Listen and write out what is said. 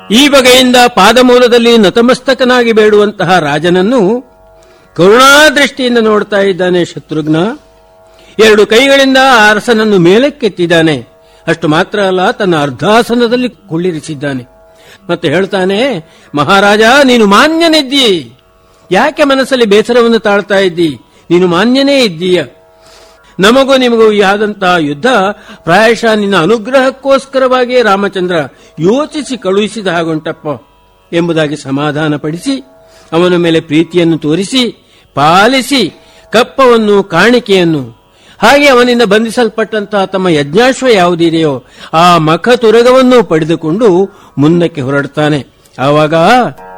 ಈ ಬಗೆಯಿಂದ ಪಾದಮೂಲದಲ್ಲಿ ನತಮಸ್ತಕನಾಗಿ ಬೇಡುವಂತಹ ರಾಜನನ್ನು ಕರುಣಾದೃಷ್ಟಿಯಿಂದ ನೋಡ್ತಾ ಇದ್ದಾನೆ ಶತ್ರುಘ್ನ ಎರಡು ಕೈಗಳಿಂದ ಆ ಅರಸನನ್ನು ಮೇಲಕ್ಕೆತ್ತಿದ್ದಾನೆ ಅಷ್ಟು ಮಾತ್ರ ಅಲ್ಲ ತನ್ನ ಅರ್ಧಾಸನದಲ್ಲಿ ಕುಳ್ಳಿರಿಸಿದ್ದಾನೆ ಮತ್ತೆ ಹೇಳ್ತಾನೆ ಮಹಾರಾಜ ನೀನು ಮಾನ್ಯನಿದ್ದಿ ಯಾಕೆ ಮನಸ್ಸಲ್ಲಿ ಬೇಸರವನ್ನು ತಾಳ್ತಾ ಇದ್ದಿ ನೀನು ಮಾನ್ಯನೇ ಇದ್ದೀಯ ನಮಗೂ ನಿಮಗೂ ಈ ಆದಂತಹ ಯುದ್ಧ ಪ್ರಾಯಶಃ ನಿನ್ನ ಅನುಗ್ರಹಕ್ಕೋಸ್ಕರವಾಗಿ ರಾಮಚಂದ್ರ ಯೋಚಿಸಿ ಕಳುಹಿಸಿದ ಹಾಗುಂಟಪ್ಪ ಎಂಬುದಾಗಿ ಸಮಾಧಾನಪಡಿಸಿ ಅವನ ಮೇಲೆ ಪ್ರೀತಿಯನ್ನು ತೋರಿಸಿ ಪಾಲಿಸಿ ಕಪ್ಪವನ್ನು ಕಾಣಿಕೆಯನ್ನು ಹಾಗೆ ಅವನಿಂದ ಬಂಧಿಸಲ್ಪಟ್ಟಂತಹ ತಮ್ಮ ಯಜ್ಞಾಶ್ವ ಯಾವುದಿದೆಯೋ ಆ ಮಖ ತುರಗವನ್ನು ಪಡೆದುಕೊಂಡು ಮುಂದಕ್ಕೆ ಹೊರಡ್ತಾನೆ ಆವಾಗ